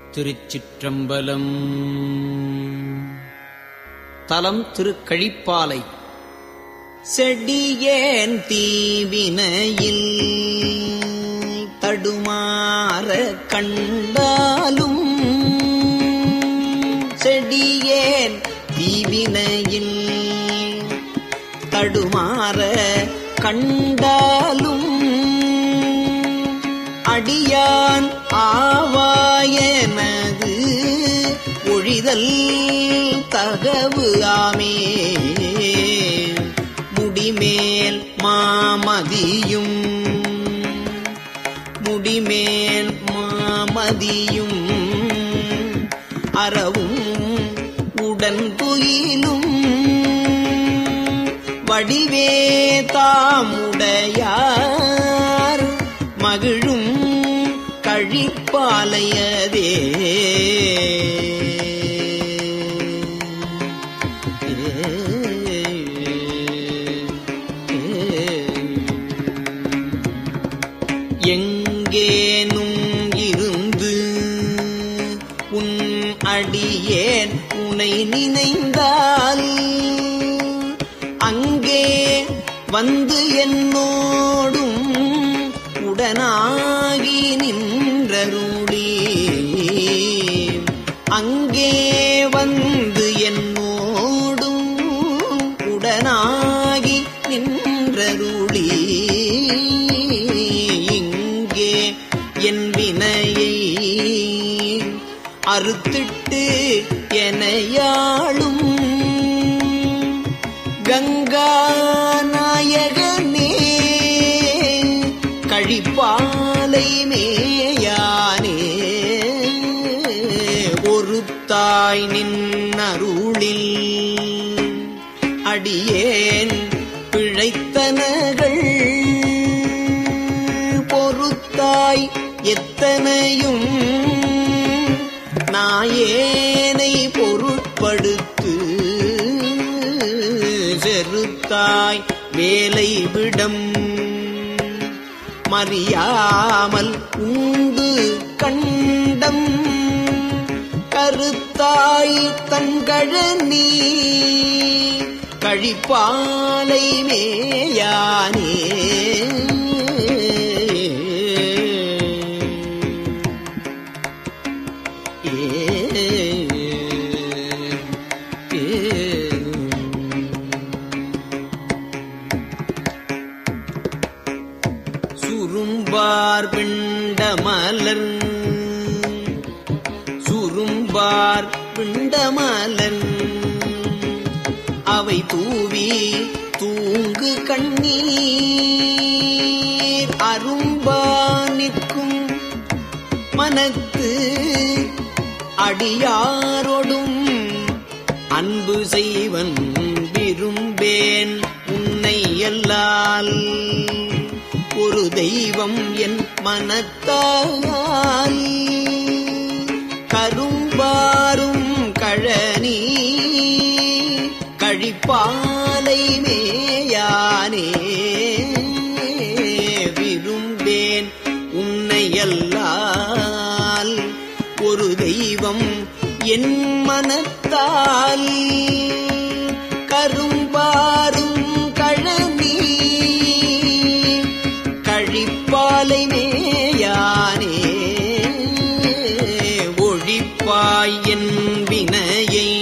திருச்சிற்றம்பலம் தலம் திருக்கழிப்பாலை செடியேன் தீவினையில் தடுமாற கண்டாலும் செடியேன் தீவினையில் தடுமாற கண்டாலும் அடியான் ஆவாயனது ஒழிதல் தகவு ஆமே முடிமேல் மாமதியும் முடிமேல் மாமதியும் அறவும் உடன் துயிலும் வடிவே தாமுடையார் மகிழும் கழிப்பாலையதே எங்கேனும் இருந்து உன் அடியேன் உனை நினைந்தால் அங்கே வந்து என்னோடும் உடனாகி நின்றருளி அங்கே வந்து என்னோடும் உடனாகி நின்றருளி இங்கே என் வினையை அறுத்திட்டு எனையாளும் கங்கா நாயகனே கழிப்பாலை மேயானே ஒரு தாய் நின்னருளில் அடியேன் பிழைத்தனகள் பொறுத்தாய் எத்தனையும் நாயேனை பொருட்படுத்து செருத்தாய் வேலை விடம் மறியாமல் உண்டு கண்டம் கருத்தாய் தங்கழனி கழிப்பாலை மேயானே சுரும்பார் பிண்டமலர் சுரும்பார் பிண்டமலர் அவை தூவி தூங்கு கண்ணீர் அரும்பா நிற்கும் மனத்து அடியாரோடும் அன்பு செய்வன் விரும்பேன் உன்னை எல்லால் ஒரு தெய்வம் என் மனத்தால் கரும்பாரும் கழனி கழிப்பாலை மேயானே விரும்பேன் உன்னையல்லால் ஒரு தெய்வம் என் மனத்தால் கரும்பாரும் கழனி கழிப்பாலை மேயானே ஒழிப்பாய் என் வினையை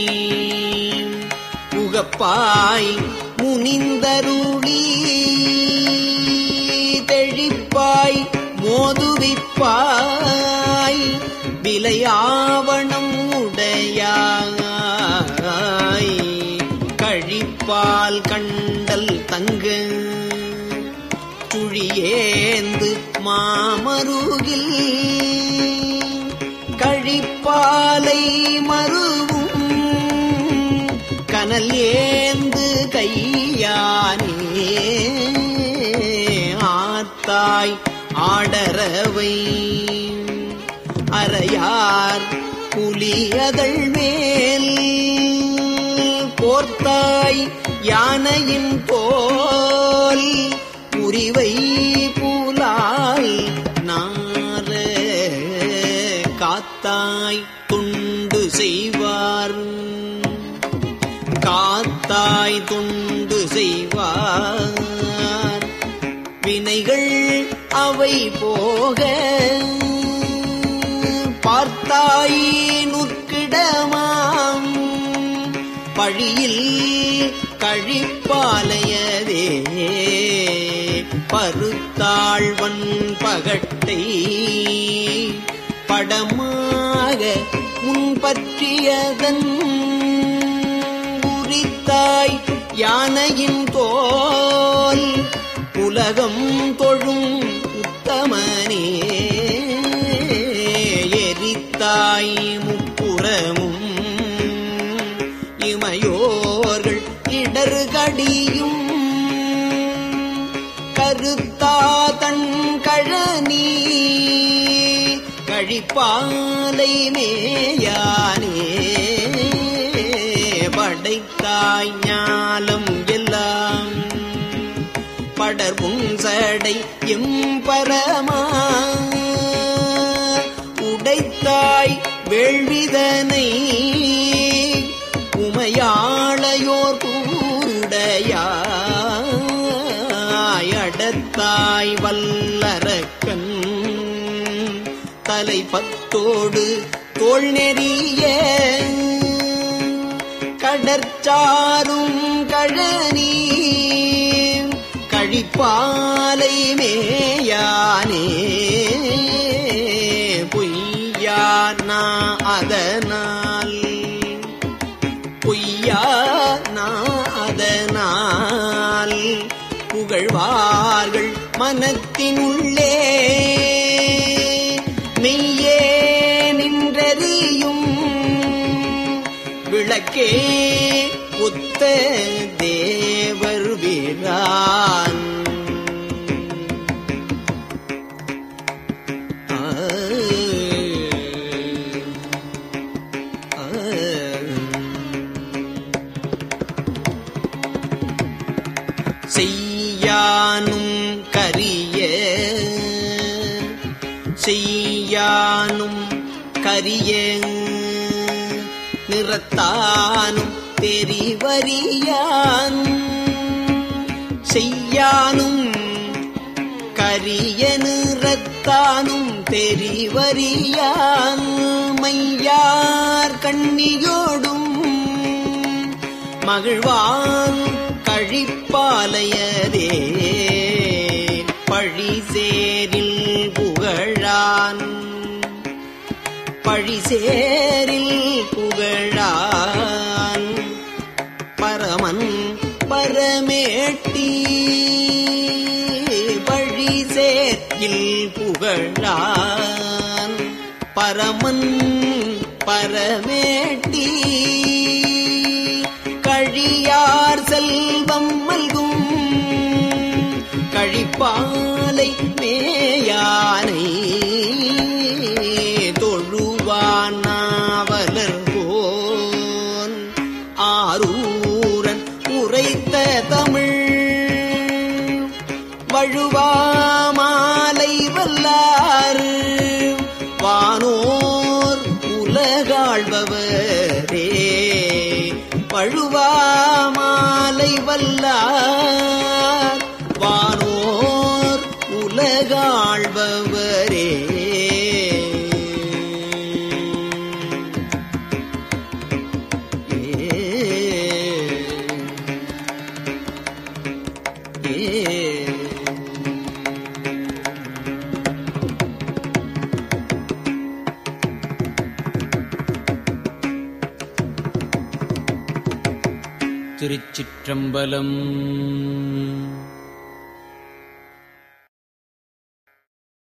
புகப்பாய் முனிந்தருளி தெழிப்பாய் மோதுவிப்பாய் விலையாவணம் உடையாய் கழிப்பால் கண்டல் தங்க சுழியேந்து மாமருகில் கழிப்பாலை மருவும் கனல் ஏந்து கையானே ஆத்தாய் ஆடரவை அறையார் புலியதழ் மேல் போர்த்தாய் யானையின் போல் புரிவை பூலால் நார காத்தாய் வினைகள் அவை போக பார்த்தாயினுக்கிடமாம் பழியில் கழிப்பாலையதே பருத்தாழ்வன் பகட்டை படமாக முன்பற்றியதன் உரித்தாய் யானையின் தோல் உலகம் தொழும் உத்தமனே எரித்தாய் முப்புறமும் இமையோர்கள் இடர்கடியும் கருத்தா தன் கழனி கழிப்பாலை மேயானே படைத்தாய் ஞாலம் எல்லாம் படர்வும் சடை எம்பரமா உடைத்தாய் வேள்விதனை உமையாளையோர் கூடையாயடத்தாய் வல்லரக்கன் தலை பத்தோடு தோல் நெறிய கடற்சாரும் கழனி கழிப்பாலை மேயானே பொய்யானா அதனால் பொய்யானா அதனால் புகழ்வார்கள் மனத்தினுள்ளே மெய்யே நின்றறியும் விளக்கே ஒத்த தேவர் வீரான் ஆ, ஆ. செய்யானும் கரிய செய்யானும் கரிய நிறத்தானும் தெரிவறியான் செய்யானும் கரிய நிறத்தானும் தெரிவறியான் மையார் கண்ணியோடும் மகிழ்வான் கழிப்பாலையதே பழிசேரில் புகழான் பழிசேரில் புகழான் பரமன் பரமேட்டி பழிசேரில் புகழான் பரமன் பரமேட்டி கழியார் செல்வம் மல்கும் கழிப்பாலை மேயானை தொழுவான் நாவலர் போன் ஆரூரன் உரைத்த தமிழ் வழுவாமாலை வல்லாறு வானோர் உலகாழ்பவரே பழுவாமாலை வல்லார் வானோர் உலகாழ்பவரே ஏ திருச்சிற்றம்பலம்